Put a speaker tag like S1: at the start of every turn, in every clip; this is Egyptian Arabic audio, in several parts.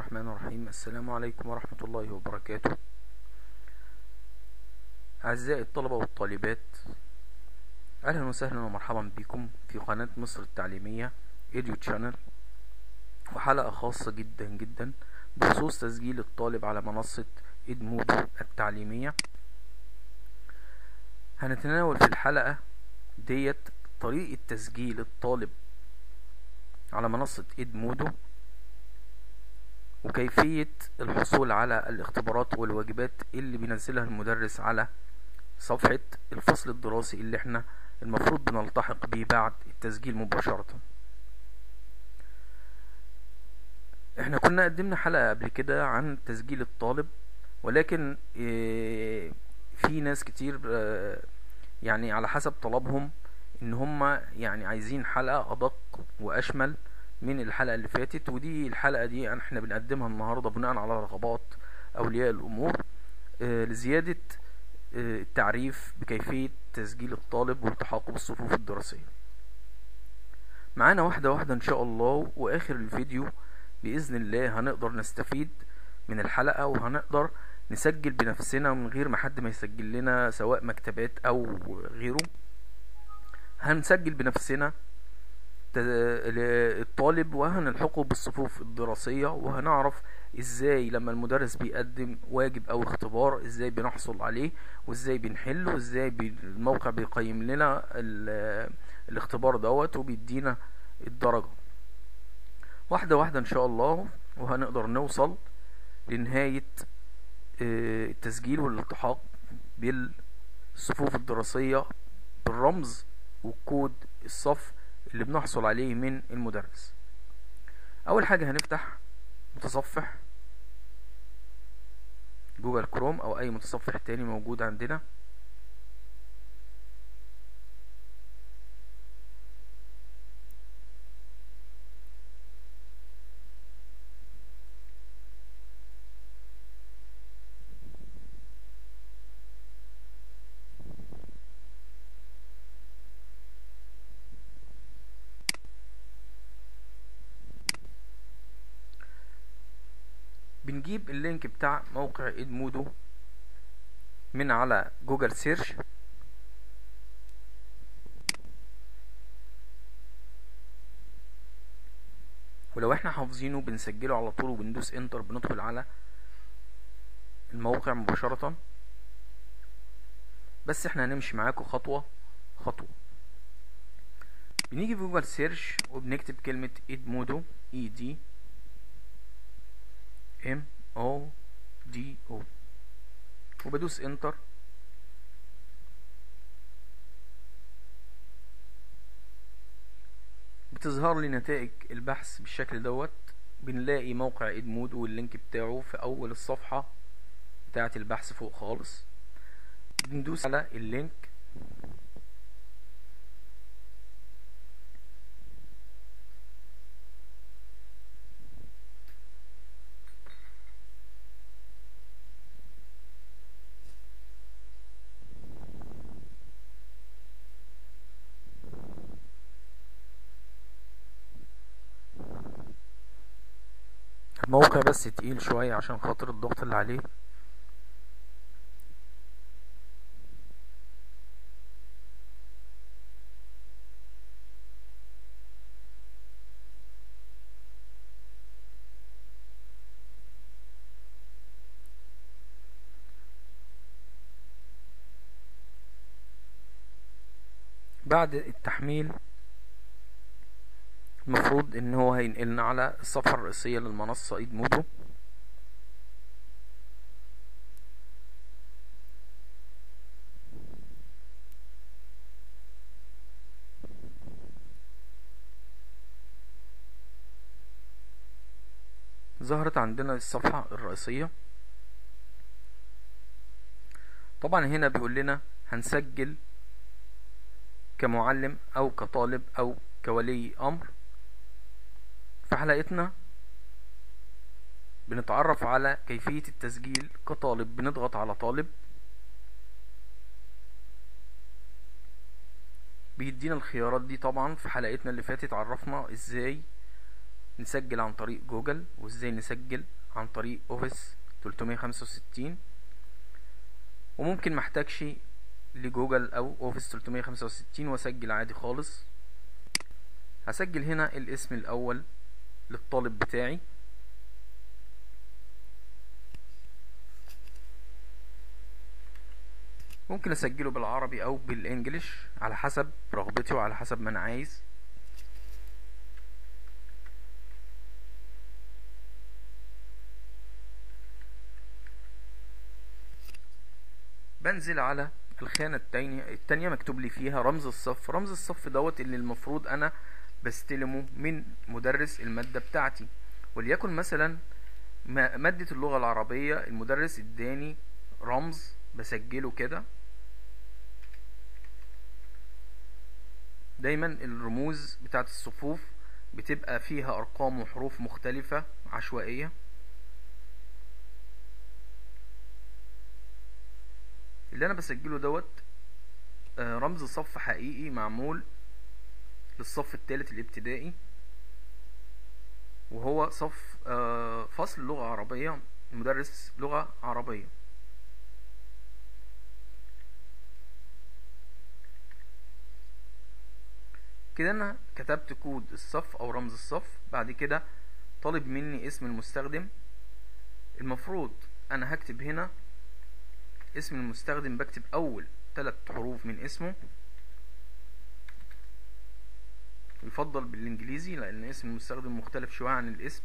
S1: الرحمن الرحيم السلام عليكم ورحمة الله وبركاته أعزائي الطلبة والطالبات أهلا وسهلا ومرحبا بكم في قناة مصر التعليمية إيديو تشانل وحلقة خاصة جدا جدا بخصوص تسجيل الطالب على منصة إدمودو التعليمية هنتناول في الحلقة ديت طريقة تسجيل الطالب على منصة إدمودو وكيفية الحصول على الاختبارات والواجبات اللي بينزلها المدرس على صفحة الفصل الدراسي اللي احنا المفروض بنلتحق بيه بعد التسجيل مباشرة احنا كنا قدمنا حلقة قبل كده عن تسجيل الطالب ولكن اه في ناس كتير اه يعني على حسب طلبهم ان هم يعني عايزين حلقة ادق واشمل من الحلقة اللي فاتت ودي الحلقة دي احنا بنقدمها النهاردة بناء على رغبات اولياء الامور اه لزيادة التعريف بكيفية تسجيل الطالب والتحاقه بالصفوف الدراسية معانا واحدة واحدة ان شاء الله واخر الفيديو بإذن الله هنقدر نستفيد من الحلقة وهنقدر نسجل بنفسنا من غير ما حد ما يسجل لنا سواء مكتبات او غيره هنسجل بنفسنا الطالب وهنلحقه بالصفوف الدراسية وهنعرف ازاي لما المدرس بيقدم واجب او اختبار ازاي بنحصل عليه وازاي بنحله وازاي بي الموقع بيقيم لنا الاختبار دوت وبيدينا الدرجة واحدة واحدة ان شاء الله وهنقدر نوصل لنهاية التسجيل والالتحاق بالصفوف الدراسية بالرمز والكود الصف اللي بنحصل عليه من المدرس اول حاجة هنفتح متصفح جوجل كروم او اي متصفح تاني موجود عندنا بنجيب اللينك بتاع موقع ادمودو من على جوجل سيرش ولو احنا حافظينه بنسجله على طول وبندوس انتر بندخل على الموقع مباشرة بس احنا هنمشي معاكم خطوة خطوة بنيجي في جوجل سيرش وبنكتب كلمة ادمودو اي دي ام او دي او وبدوس انتر بتظهر لي نتائج البحث بالشكل دوت بنلاقي موقع ادمود واللينك بتاعه في اول الصفحة بتاعة البحث فوق خالص بندوس على اللينك الموقع بس تقيل شوية عشان خاطر الضغط اللي عليه بعد التحميل المفروض ان هو هينقلنا على الصفحة الرئيسية للمنصة ادمودو ظهرت عندنا الصفحة الرئيسية طبعا هنا بيقول لنا هنسجل كمعلم او كطالب او كولي امر في حلقتنا بنتعرف على كيفية التسجيل كطالب بنضغط على طالب بيدينا الخيارات دي طبعا في حلقتنا اللي فاتت عرفنا ازاي نسجل عن طريق جوجل وازاي نسجل عن طريق اوفيس 365 وممكن محتاجش لجوجل او اوفيس 365 واسجل عادي خالص هسجل هنا الاسم الاول للطالب بتاعي ممكن اسجله بالعربي او بالانجليش على حسب رغبتي وعلى حسب ما انا عايز بنزل على الخانة التانية التانية مكتوب لي فيها رمز الصف رمز الصف دوت اللي المفروض انا بستلمه من مدرس المادة بتاعتي وليكن مثلا مادة اللغة العربية المدرس اداني رمز بسجله كده دايما الرموز بتاعت الصفوف بتبقى فيها ارقام وحروف مختلفة عشوائية اللي انا بسجله دوت آه، رمز صف حقيقي معمول للصف الثالث الابتدائي وهو صف آه، فصل لغة عربية مدرس لغة عربية كده انا كتبت كود الصف او رمز الصف بعد كده طالب مني اسم المستخدم المفروض انا هكتب هنا اسم المستخدم بكتب اول ثلاث حروف من اسمه يفضل بالانجليزي لان اسم المستخدم مختلف شوية عن الاسم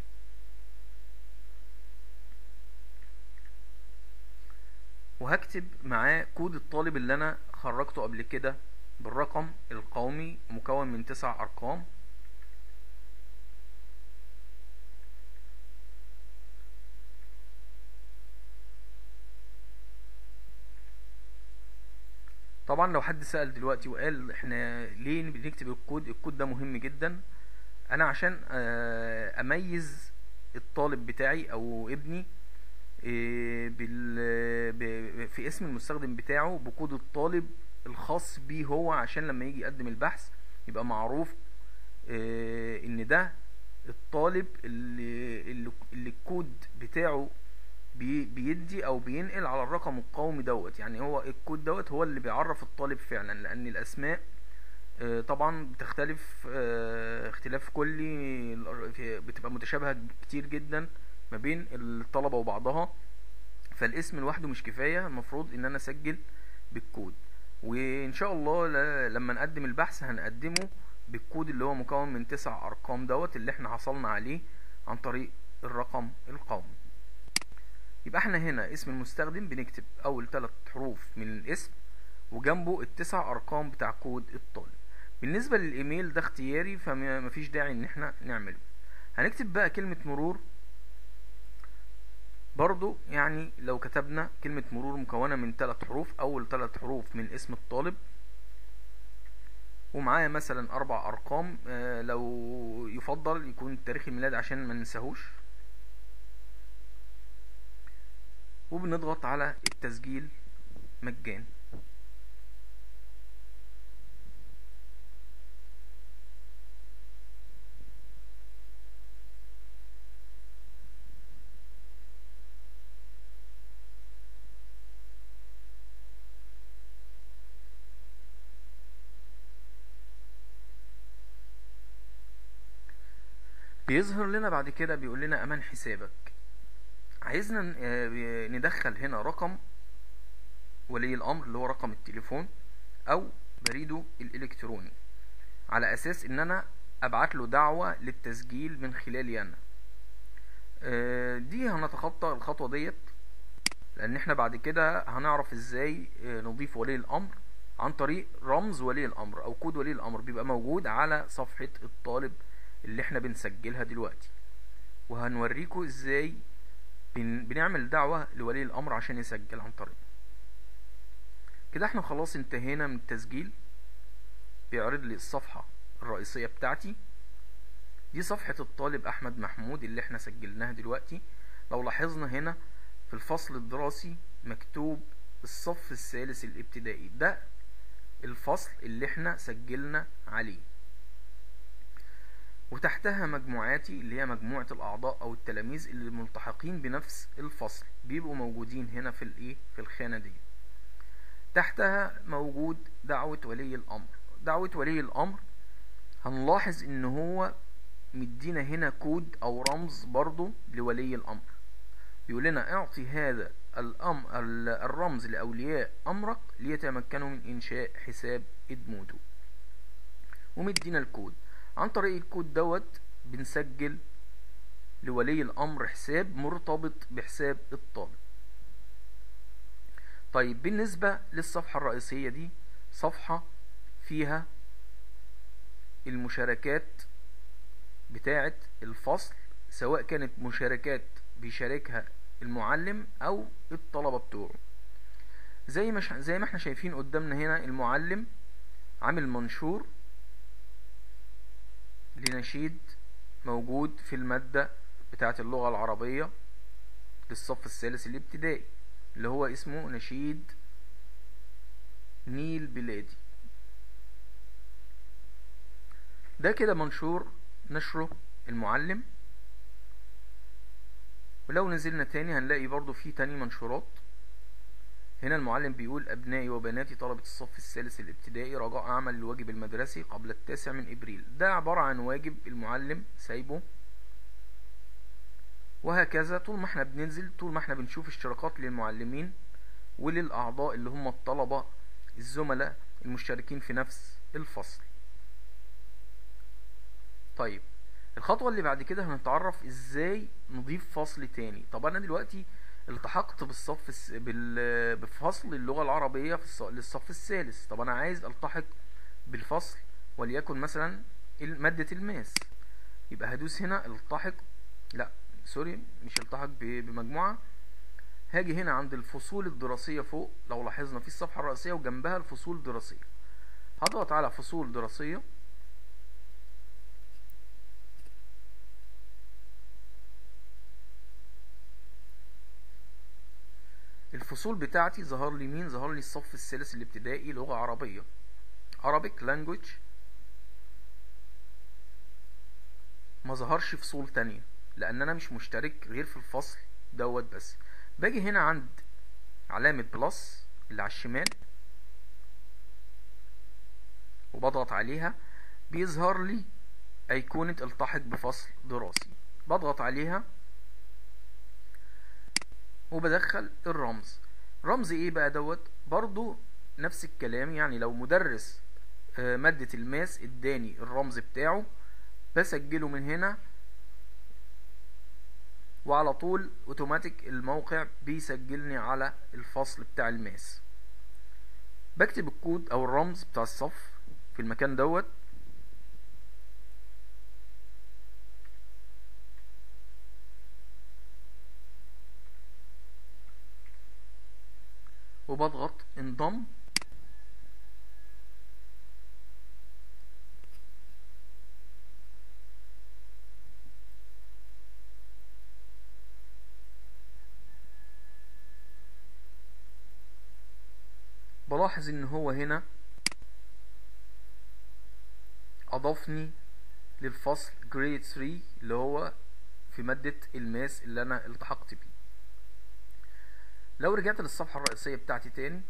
S1: وهكتب معاه كود الطالب اللي انا خرجته قبل كده بالرقم القومي مكون من تسع ارقام طبعا لو حد سأل دلوقتي وقال احنا ليه بنكتب الكود الكود ده مهم جدا انا عشان آه، اميز الطالب بتاعي او ابني آه، بال في اسم المستخدم بتاعه بكود الطالب الخاص بيه هو عشان لما يجي يقدم البحث يبقى معروف آه، ان ده الطالب اللي, اللي الكود بتاعه بي بيدي او بينقل على الرقم القومي دوت يعني هو الكود دوت هو اللي بيعرف الطالب فعلا لان الاسماء آه، طبعا بتختلف آه، اختلاف كلي بتبقى متشابهة كتير جدا ما بين الطلبة وبعضها فالاسم لوحده مش كفاية المفروض ان انا اسجل بالكود وان شاء الله لما نقدم البحث هنقدمه بالكود اللي هو مكون من تسع ارقام دوت اللي احنا حصلنا عليه عن طريق الرقم القومي يبقى احنا هنا اسم المستخدم بنكتب اول ثلاث حروف من الاسم وجنبه التسع ارقام بتاع كود الطالب بالنسبة للايميل ده اختياري فمفيش داعي ان احنا نعمله هنكتب بقى كلمة مرور برضو يعني لو كتبنا كلمة مرور مكونة من ثلاث حروف اول ثلاث حروف من اسم الطالب ومعايا مثلا اربع ارقام اه لو يفضل يكون تاريخ الميلاد عشان ما ننساهوش وبنضغط على التسجيل مجان بيظهر لنا بعد كده بيقول لنا امان حسابك عايزنا آه، ندخل هنا رقم ولي الامر اللي هو رقم التليفون او بريده الالكتروني على اساس ان انا ابعت له دعوة للتسجيل من خلالي انا آه، دي هنتخطى الخطوة ديت لان احنا بعد كده هنعرف ازاي آه، نضيف ولي الامر عن طريق رمز ولي الامر او كود ولي الامر بيبقى موجود على صفحة الطالب اللي احنا بنسجلها دلوقتي وهنوريكم ازاي بن بنعمل دعوة لولي الأمر عشان يسجل عن طريق كده احنا خلاص انتهينا من التسجيل بيعرض لي الصفحة الرئيسية بتاعتي دي صفحة الطالب أحمد محمود اللي احنا سجلناها دلوقتي لو لاحظنا هنا في الفصل الدراسي مكتوب الصف الثالث الابتدائي ده الفصل اللي احنا سجلنا عليه وتحتها مجموعاتي اللي هي مجموعة الأعضاء أو التلاميذ اللي ملتحقين بنفس الفصل بيبقوا موجودين هنا في الإيه في الخانة دي تحتها موجود دعوة ولي الأمر دعوة ولي الأمر هنلاحظ إن هو مدينا هنا كود أو رمز برضو لولي الأمر بيقول لنا اعطي هذا الأم الرمز لأولياء أمرك ليتمكنوا من إنشاء حساب إدمودو ومدينا الكود عن طريق الكود دوت بنسجل لولي الأمر حساب مرتبط بحساب الطالب طيب بالنسبة للصفحة الرئيسية دي صفحة فيها المشاركات بتاعة الفصل سواء كانت مشاركات بيشاركها المعلم او الطلبة بتوعه زي ما زي ما احنا شايفين قدامنا هنا المعلم عامل منشور لنشيد موجود في المادة بتاعة اللغة العربية للصف الثالث الابتدائي اللي هو اسمه نشيد نيل بلادي ده كده منشور نشره المعلم ولو نزلنا تاني هنلاقي برضو في تاني منشورات هنا المعلم بيقول أبنائي وبناتي طلبة الصف الثالث الابتدائي رجاء أعمل الواجب المدرسي قبل التاسع من إبريل ده عبارة عن واجب المعلم سايبه وهكذا طول ما احنا بننزل طول ما احنا بنشوف اشتراكات للمعلمين وللأعضاء اللي هم الطلبة الزملاء المشتركين في نفس الفصل طيب الخطوة اللي بعد كده هنتعرف ازاي نضيف فصل تاني طب انا دلوقتي التحقت بالصف الس... بال... بفصل اللغة العربية في الص... للصف الثالث طب انا عايز التحق بالفصل وليكن مثلا مادة الماس يبقى هدوس هنا التحق لا سوري مش التحق ب... بمجموعة هاجي هنا عند الفصول الدراسية فوق لو لاحظنا في الصفحة الرئيسية وجنبها الفصول الدراسية هضغط على فصول دراسية الفصول بتاعتي ظهر لي مين ظهر لي الصف الثالث الابتدائي لغة عربية Arabic language ما ظهرش فصول تانية لان انا مش مشترك غير في الفصل دوت بس باجي هنا عند علامة بلس اللي على الشمال وبضغط عليها بيظهر لي ايقونة التحق بفصل دراسي بضغط عليها وبدخل الرمز رمز ايه بقى دوت برضو نفس الكلام يعني لو مدرس مادة الماس اداني الرمز بتاعه بسجله من هنا وعلى طول اوتوماتيك الموقع بيسجلني على الفصل بتاع الماس بكتب الكود او الرمز بتاع الصف في المكان دوت وبضغط انضم بلاحظ ان هو هنا اضافني للفصل جريد 3 اللي هو في مادة الماس اللي انا التحقت بيه لو رجعت للصفحة الرئيسية بتاعتي تاني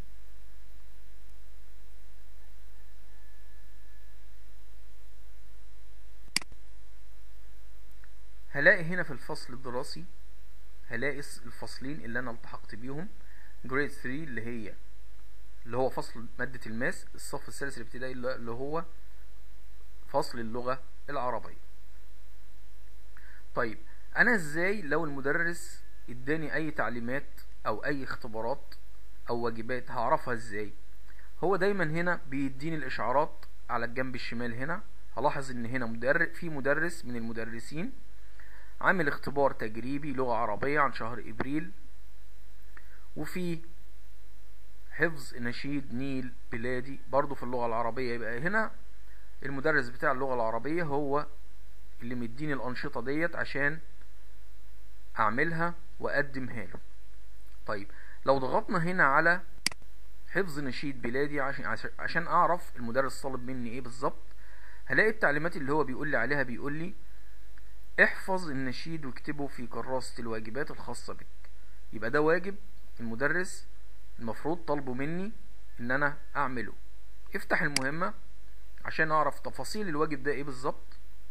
S1: هلاقي هنا في الفصل الدراسي هلاقي الفصلين اللي انا التحقت بيهم جريد 3 اللي هي اللي هو فصل مادة الماس الصف الثالث الابتدائي اللي هو فصل اللغة العربية طيب انا ازاي لو المدرس اداني اي تعليمات او اي اختبارات او واجبات هعرفها ازاي هو دايما هنا بيديني الاشعارات على الجنب الشمال هنا هلاحظ ان هنا مدرس في مدرس من المدرسين عامل اختبار تجريبي لغة عربية عن شهر ابريل وفي حفظ نشيد نيل بلادي برضو في اللغة العربية يبقى هنا المدرس بتاع اللغة العربية هو اللي مديني الأنشطة ديت عشان أعملها وأقدمها له طيب لو ضغطنا هنا على حفظ نشيد بلادي عشان عشان اعرف المدرس طالب مني ايه بالظبط هلاقي التعليمات اللي هو بيقول لي عليها بيقول لي احفظ النشيد واكتبه في كراسة الواجبات الخاصة بك يبقى ده واجب المدرس المفروض طالبه مني ان انا اعمله افتح المهمة عشان اعرف تفاصيل الواجب ده ايه بالظبط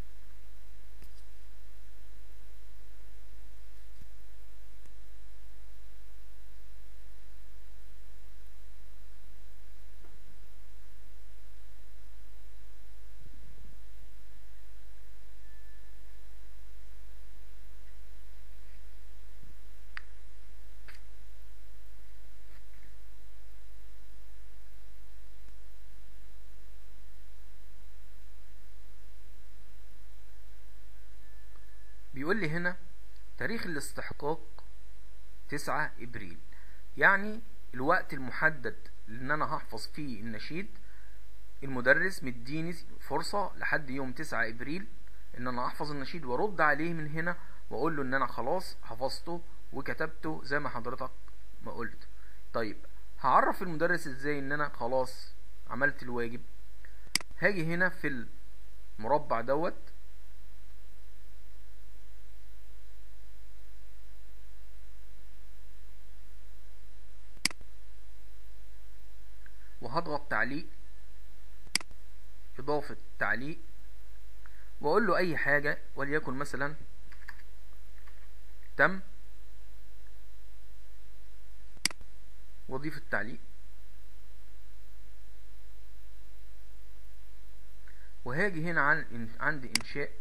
S1: بيقول لي هنا تاريخ الاستحقاق تسعة ابريل يعني الوقت المحدد ان انا هحفظ فيه النشيد المدرس مديني فرصة لحد يوم تسعة ابريل ان انا احفظ النشيد وارد عليه من هنا واقول له ان انا خلاص حفظته وكتبته زي ما حضرتك ما قلت طيب هعرف المدرس ازاي ان انا خلاص عملت الواجب هاجي هنا في المربع دوت وهضغط تعليق اضافة تعليق واقول له اي حاجة وليكن مثلا تم واضيف التعليق وهاجي هنا عن عند انشاء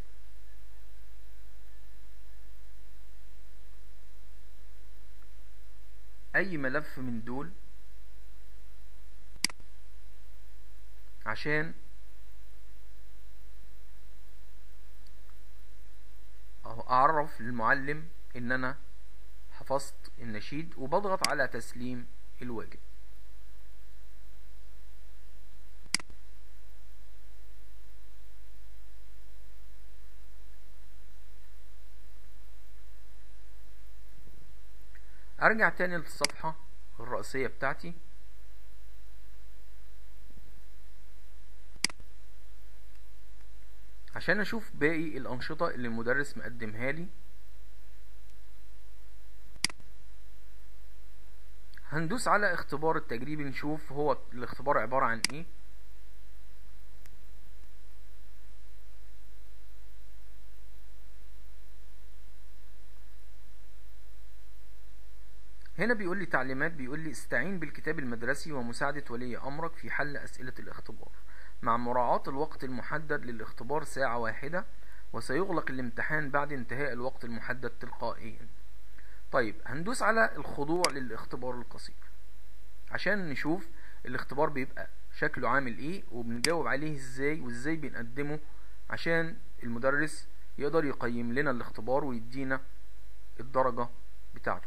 S1: اي ملف من دول عشان اعرف للمعلم ان انا حفظت النشيد وبضغط على تسليم الواجب ارجع تاني للصفحة الرئيسية بتاعتي عشان اشوف باقي الانشطة اللي المدرس مقدمها لي هندوس على اختبار التجريبي نشوف هو الاختبار عبارة عن ايه هنا بيقول لي تعليمات بيقول لي استعين بالكتاب المدرسي ومساعدة ولي أمرك في حل أسئلة الاختبار مع مراعاة الوقت المحدد للاختبار ساعة واحدة وسيغلق الامتحان بعد انتهاء الوقت المحدد تلقائيا طيب هندوس على الخضوع للاختبار القصير عشان نشوف الاختبار بيبقى شكله عامل ايه وبنجاوب عليه ازاي وازاي بنقدمه عشان المدرس يقدر يقيم لنا الاختبار ويدينا الدرجة بتاعته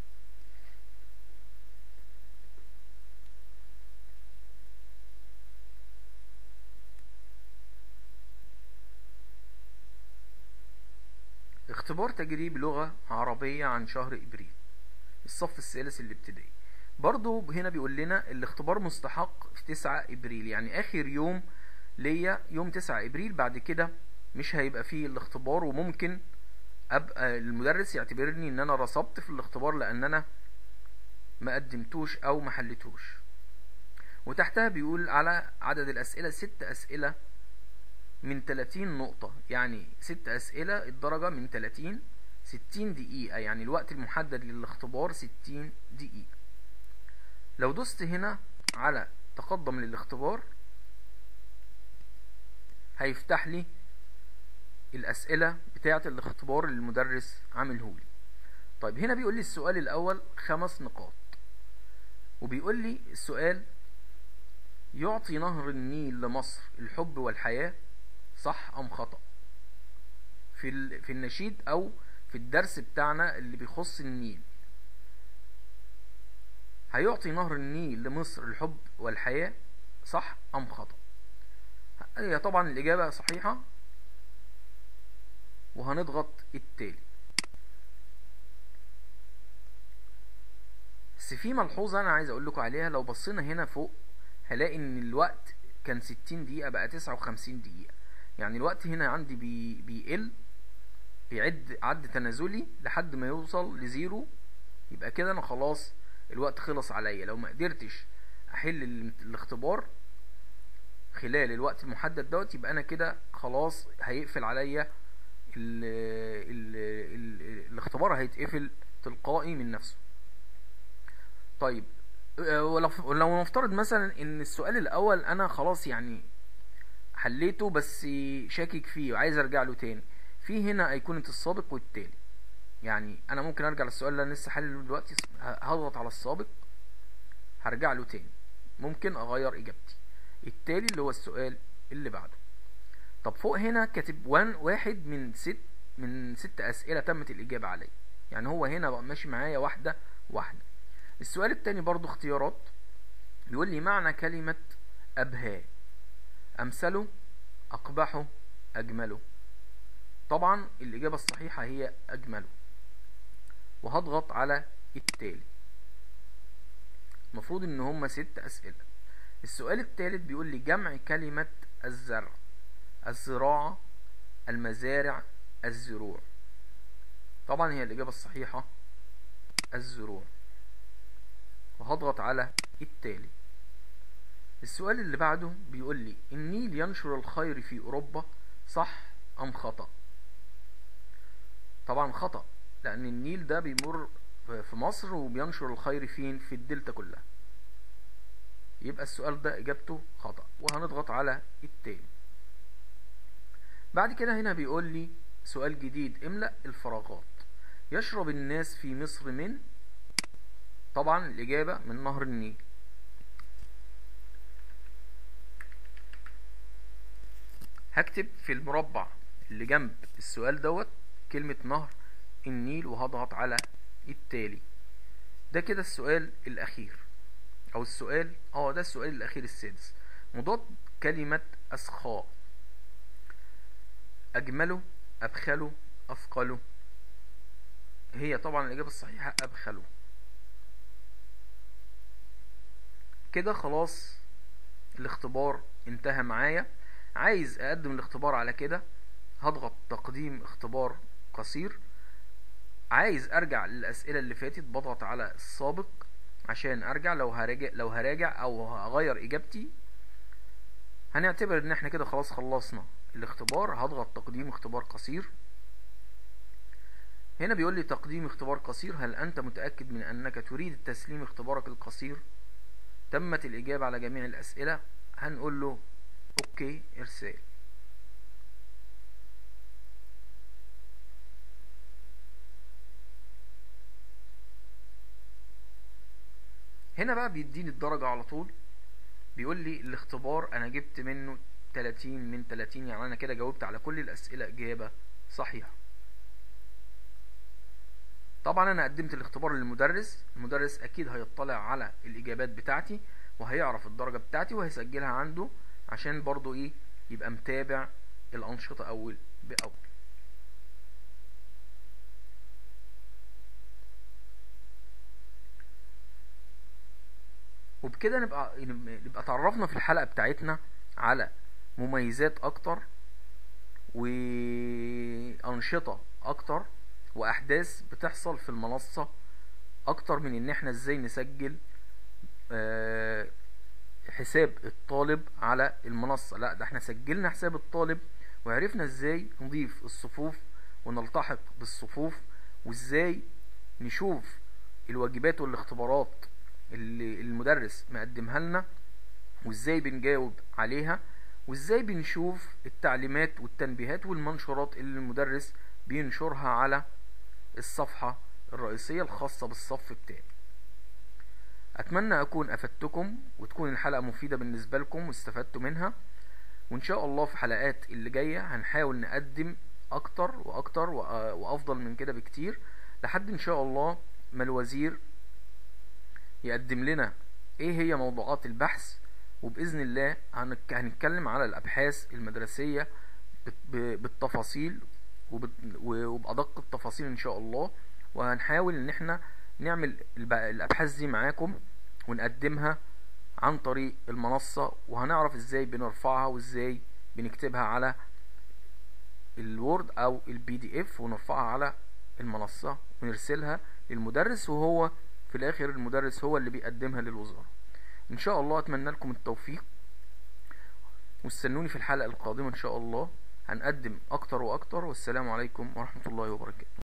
S1: اختبار تجريب لغة عربية عن شهر ابريل الصف الثالث الابتدائي برضو هنا بيقول لنا الاختبار مستحق في تسعة ابريل يعني اخر يوم ليا يوم تسعة ابريل بعد كده مش هيبقى فيه الاختبار وممكن ابقى المدرس يعتبرني ان انا رسبت في الاختبار لان انا ما قدمتوش او ما حلتوش وتحتها بيقول على عدد الاسئلة ست اسئلة من 30 نقطة يعني ست أسئلة الدرجة من 30 60 دقيقة يعني الوقت المحدد للاختبار 60 دقيقة لو دوست هنا على تقدم للاختبار هيفتح لي الأسئلة بتاعة الاختبار اللي المدرس عامله لي طيب هنا بيقول لي السؤال الأول خمس نقاط وبيقول لي السؤال يعطي نهر النيل لمصر الحب والحياة صح ام خطأ في في النشيد او في الدرس بتاعنا اللي بيخص النيل هيعطي نهر النيل لمصر الحب والحياة صح ام خطأ هي طبعا الاجابة صحيحة وهنضغط التالي بس في ملحوظة انا عايز اقول لكم عليها لو بصينا هنا فوق هلاقي ان الوقت كان ستين دقيقة بقى تسعة وخمسين دقيقة يعني الوقت هنا عندي بي بيقل بيعد عد تنازلي لحد ما يوصل لزيرو يبقى كده انا خلاص الوقت خلص عليا لو ما قدرتش احل الاختبار خلال الوقت المحدد دوت يبقى انا كده خلاص هيقفل عليا ال ال ال الاختبار هيتقفل تلقائي من نفسه طيب آه، ولو نفترض مثلا ان السؤال الاول انا خلاص يعني حليته بس شاكك فيه وعايز ارجع له تاني في هنا ايقونة السابق والتالي يعني انا ممكن ارجع للسؤال اللي انا لسه حلله دلوقتي هضغط على السابق هرجع له تاني ممكن اغير اجابتي التالي اللي هو السؤال اللي بعده طب فوق هنا كاتب وان واحد من ست من ست اسئله تمت الاجابه عليه يعني هو هنا بقى ماشي معايا واحده واحده السؤال التاني برضو اختيارات بيقول لي معنى كلمه ابهى امثله اقبحه اجمله طبعا الاجابه الصحيحه هي اجمله وهضغط على التالي المفروض ان هما ست اسئله السؤال الثالث بيقول لي جمع كلمة الزرع الزراعة المزارع الزروع طبعا هي الإجابة الصحيحة الزروع وهضغط على التالي السؤال اللي بعده بيقول لي النيل ينشر الخير في أوروبا صح أم خطأ طبعا خطأ لأن النيل ده بيمر في مصر وبينشر الخير فين في الدلتا كلها يبقى السؤال ده اجابته خطأ وهنضغط على التاني بعد كده هنا بيقول لي سؤال جديد املأ الفراغات يشرب الناس في مصر من طبعا الإجابة من نهر النيل هكتب في المربع اللي جنب السؤال دوت كلمة نهر النيل وهضغط على التالي ده كده السؤال الأخير او السؤال اه ده السؤال الاخير السادس مضاد كلمة اسخاء اجمله ابخله اثقله هي طبعا الاجابة الصحيحة ابخله كده خلاص الاختبار انتهى معايا عايز اقدم الاختبار على كده هضغط تقديم اختبار قصير عايز ارجع للاسئلة اللي فاتت بضغط على السابق عشان ارجع لو هراجع لو هراجع او هغير اجابتي هنعتبر ان احنا كده خلاص خلصنا الاختبار هضغط تقديم اختبار قصير هنا بيقول لي تقديم اختبار قصير هل انت متأكد من انك تريد تسليم اختبارك القصير تمت الاجابة على جميع الاسئلة هنقول له اوكي ارسال هنا بقى بيديني الدرجة على طول بيقول لي الاختبار انا جبت منه 30 من 30 يعني انا كده جاوبت على كل الاسئلة اجابة صحيحة طبعا انا قدمت الاختبار للمدرس المدرس اكيد هيطلع على الاجابات بتاعتي وهيعرف الدرجة بتاعتي وهيسجلها عنده عشان برضو ايه يبقى متابع الانشطة اول باول وبكده نبقى نبقى تعرفنا في الحلقة بتاعتنا على مميزات اكتر وانشطة اكتر واحداث بتحصل في المنصة اكتر من ان احنا ازاي نسجل آه، حساب الطالب على المنصة لا ده احنا سجلنا حساب الطالب وعرفنا ازاي نضيف الصفوف ونلتحق بالصفوف وازاي نشوف الواجبات والاختبارات اللي المدرس مقدمها لنا وازاي بنجاوب عليها وازاي بنشوف التعليمات والتنبيهات والمنشورات اللي المدرس بينشرها على الصفحة الرئيسية الخاصة بالصف بتاعي اتمنى اكون افدتكم وتكون الحلقة مفيدة بالنسبة لكم واستفدتوا منها وان شاء الله في حلقات اللي جاية هنحاول نقدم اكتر واكتر وافضل من كده بكتير لحد ان شاء الله ما الوزير يقدم لنا ايه هي موضوعات البحث وبإذن الله هنتكلم على الأبحاث المدرسية بالتفاصيل وبأدق التفاصيل إن شاء الله وهنحاول إن احنا نعمل الأبحاث دي معاكم ونقدمها عن طريق المنصة وهنعرف ازاي بنرفعها وازاي بنكتبها على الوورد او البي دي اف ونرفعها على المنصة ونرسلها للمدرس وهو في الاخر المدرس هو اللي بيقدمها للوزارة ان شاء الله اتمنى لكم التوفيق واستنوني في الحلقة القادمة ان شاء الله هنقدم اكتر واكتر والسلام عليكم ورحمة الله وبركاته